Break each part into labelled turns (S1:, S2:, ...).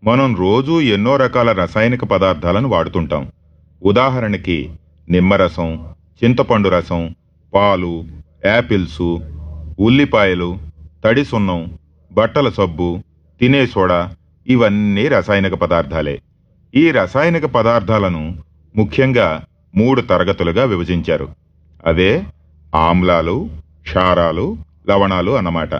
S1: మనం రోజూ ఎన్నో రకాల రసాయనిక పదార్థాలను వాడుతుంటాం ఉదాహరణకి నిమ్మరసం చింతపండు రసం పాలు యాపిల్సు ఉల్లిపాయలు తడి సున్నం బట్టల సబ్బు తినే సోడా ఇవన్నీ రసాయనిక పదార్థాలే ఈ రసాయనిక పదార్థాలను ముఖ్యంగా మూడు తరగతులుగా విభజించారు అవే ఆమ్లాలు క్షారాలు లవణాలు అన్నమాట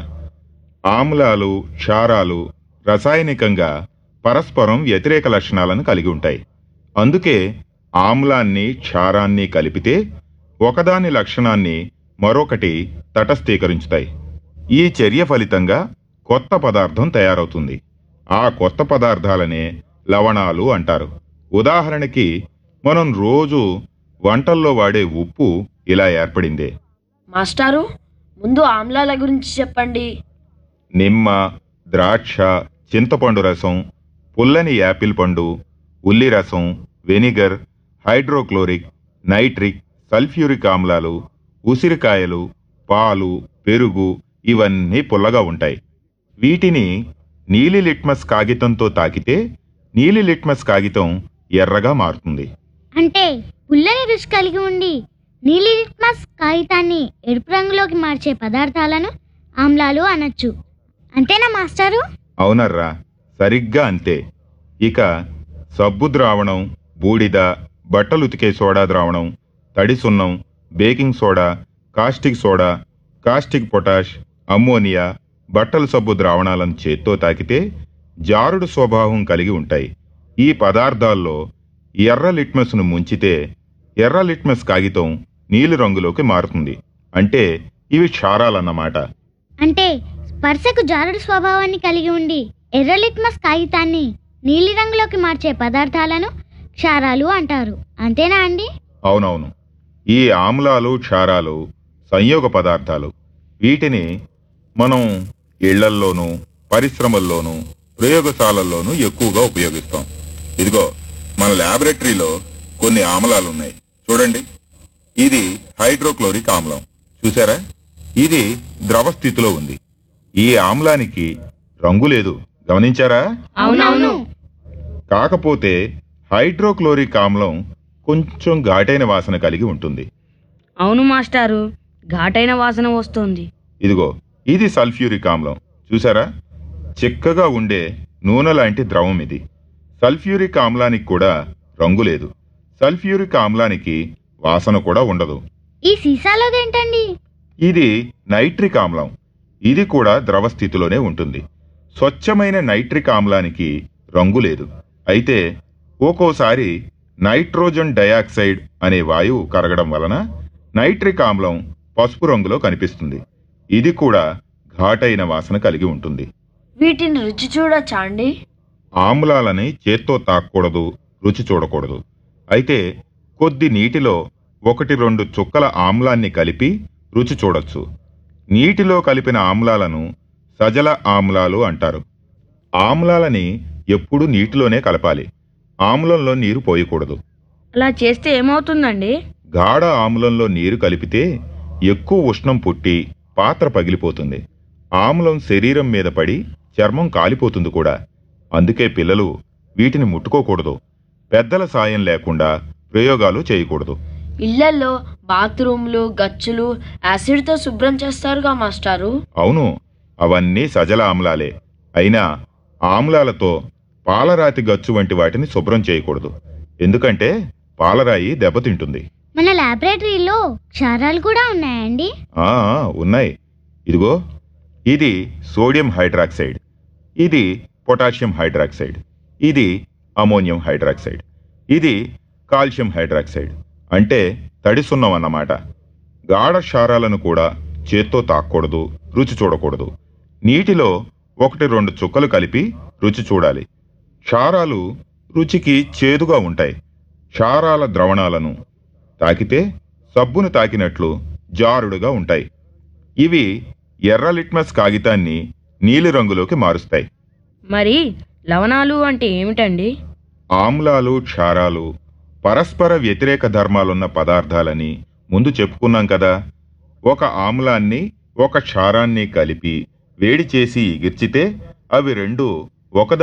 S1: ఆమ్లాలు క్షారాలు రసాయనికంగా పరస్పరం వ్యతిరేక లక్షణాలను కలిగి ఉంటాయి అందుకే ఆమ్లాన్ని క్షారాన్ని కలిపితే ఒకదాని లక్షణాన్ని మరొకటి తటస్థీకరించుతాయి ఈ చర్య ఫలితంగా కొత్త పదార్థం తయారవుతుంది ఆ కొత్త పదార్థాలనే లవణాలు అంటారు ఉదాహరణకి మనం రోజు వంటల్లో వాడే ఉప్పు ఇలా ఏర్పడిందే
S2: మాస్టారు ముందు ఆమ్లాల గురించి చెప్పండి
S1: నిమ్మ ద్రాక్ష చింతపండు రసం పుల్లని యాపిల్ పండు ఉల్లి రసం వెనిగర్ హైడ్రోక్లోరిక్ నైట్రిక్ సల్ఫ్యూరిక్ ఆమ్లాలు ఉసిరికాయలు పాలు పెరుగు ఇవన్నీ పుల్లగా ఉంటాయి వీటిని నీలి లిట్మస్ కాగితంతో తాకితే నీలి లిట్మస్ కాగితం ఎర్రగా మారుతుంది
S3: అంటే పుల్లని రుచి కలిగి ఉండి నీలి లిట్మస్ కాగితాన్ని ఎరుపు రంగులోకి మార్చే పదార్థాలను ఆమ్లాలు అనొచ్చు అంతేనా మాస్టారు
S1: అవునర్రా సరిగ్గా అంతే ఇక సబ్బు ద్రావణం బూడిద బట్టలు ఉతికే సోడా ద్రావణం తడి సున్నం baking soda caustic soda caustic potash ammonia బట్టల సబ్బు ద్రావణాలను చేత్తో తాకితే జారుడు స్వభావం కలిగి ఉంటాయి ఈ పదార్థాల్లో ఎర్ర లిట్మస్ను ముంచితే ఎర్ర లిట్మస్ కాగితం నీలి రంగులోకి మారుతుంది అంటే ఇవి క్షారాలన్నమాట
S3: అంటే స్పర్శకు జారుడు స్వభావాన్ని కలిగి ఉండి ఎర్ర లిట్మస్ కాగితాన్ని నీలి రంగులోకి మార్చే పదార్థాలను క్షారాలు అంటారు అంతేనా అండి
S1: అవునవును ఈ ఆమ్లాలు క్షారాలు సంయోగ పదార్థాలు వీటిని మనం ఇళ్లల్లోనూ పరిశ్రమల్లోనూ ప్రయోగశాలల్లోనూ ఎక్కువగా ఉపయోగిస్తాం ఇదిగో మన ల్యాబొరేటరీలో కొన్ని ఆమ్లాలు ఉన్నాయి చూడండి ఇది హైడ్రోక్లోరిక్ ఆమ్లం చూసారా ఇది ద్రవ స్థితిలో ఉంది ఈ ఆమ్లానికి రంగు లేదు గమనించారా
S2: అవునవును
S1: కాకపోతే హైడ్రోక్లోరిక్ ఆమ్లం కొంచెం ఘాటైన వాసన కలిగి ఉంటుంది
S2: అవును మాస్టారు ఘాటైన వాసన వస్తుంది
S1: ఇదిగో ఇది సల్ఫ్యూరిక్ ఆమ్లం చూసారా చిక్కగా ఉండే నూనె లాంటి ద్రవం ఇది సల్ఫ్యూరిక్ ఆమ్లానికి కూడా రంగు లేదు సల్ఫ్యూరిక్ ఆమ్లానికి వాసన కూడా ఉండదు
S3: ఈ సీసాలోదేంటండి
S1: ఇది నైట్రిక్ ఆమ్లం ఇది కూడా ద్రవ స్థితిలోనే ఉంటుంది స్వచ్ఛమైన నైట్రిక్ ఆమ్లానికి రంగు లేదు అయితే ఒక్కోసారి నైట్రోజన్ డయాక్సైడ్ అనే వాయువు కరగడం వలన నైట్రిక్ ఆమ్లం పసుపు రంగులో కనిపిస్తుంది ఇది కూడా ఘాటైన వాసన కలిగి ఉంటుంది
S2: వీటిని రుచి చూడొచ్చా అండి
S1: ఆమ్లాలని చేత్తో తాకూడదు రుచి చూడకూడదు అయితే కొద్ది నీటిలో ఒకటి రెండు చుక్కల ఆమ్లాన్ని కలిపి రుచి చూడొచ్చు నీటిలో కలిపిన ఆమ్లాలను సజల ఆమ్లాలు అంటారు ఆమ్లాలని ఎప్పుడూ నీటిలోనే కలపాలి ఆమ్లంలో నీరు పోయకూడదు
S2: అలా చేస్తే ఏమవుతుందండి
S1: గాఢ ఆమ్లంలో నీరు కలిపితే ఎక్కువ ఉష్ణం పుట్టి పాత్ర పగిలిపోతుంది ఆమ్లం శరీరం మీద పడి చర్మం కాలిపోతుంది కూడా అందుకే పిల్లలు వీటిని ముట్టుకోకూడదు పెద్దల సాయం లేకుండా ప్రయోగాలు చేయకూడదు
S2: ఇళ్లల్లో బాత్రూమ్లు గచ్చులు యాసిడ్తో శుభ్రం చేస్తారుగా మాస్టారు
S1: అవును అవన్నీ సజల ఆమ్లాలే అయినా ఆమ్లాలతో పాలరాతి గచ్చు వంటి వాటిని శుభ్రం చేయకూడదు ఎందుకంటే పాలరాయి దెబ్బతింటుంది
S3: మన లాబొరేటరీలో క్షారాలు కూడా ఉన్నాయండి
S1: ఆ ఉన్నాయి ఇదిగో ఇది సోడియం హైడ్రాక్సైడ్ ఇది పొటాషియం హైడ్రాక్సైడ్ ఇది అమోనియం హైడ్రాక్సైడ్ ఇది కాల్షియం హైడ్రాక్సైడ్ అంటే తడి సున్నం అన్నమాట గాఢ క్షారాలను కూడా చేత్తో తాక్కూడదు రుచి చూడకూడదు నీటిలో ఒకటి రెండు చుక్కలు కలిపి రుచి చూడాలి క్షారాలు రుచికి చేదుగా ఉంటాయి క్షారాల ద్రవణాలను తాకితే సబ్బును తాకినట్లు జారుడుగా ఉంటాయి ఇవి ఎర్ర లిట్మస్ కాగితాన్ని నీలిరంగులోకి మారుస్తాయి
S2: మరి లవణాలు అంటే ఏమిటండి
S1: ఆమ్లాలు క్షారాలు పరస్పర వ్యతిరేక ధర్మాలున్న పదార్థాలని ముందు చెప్పుకున్నాం కదా ఒక ఆమ్లాన్ని ఒక క్షారాన్ని కలిపి వేడి చేసి ఎగిర్చితే అవి రెండు ఒక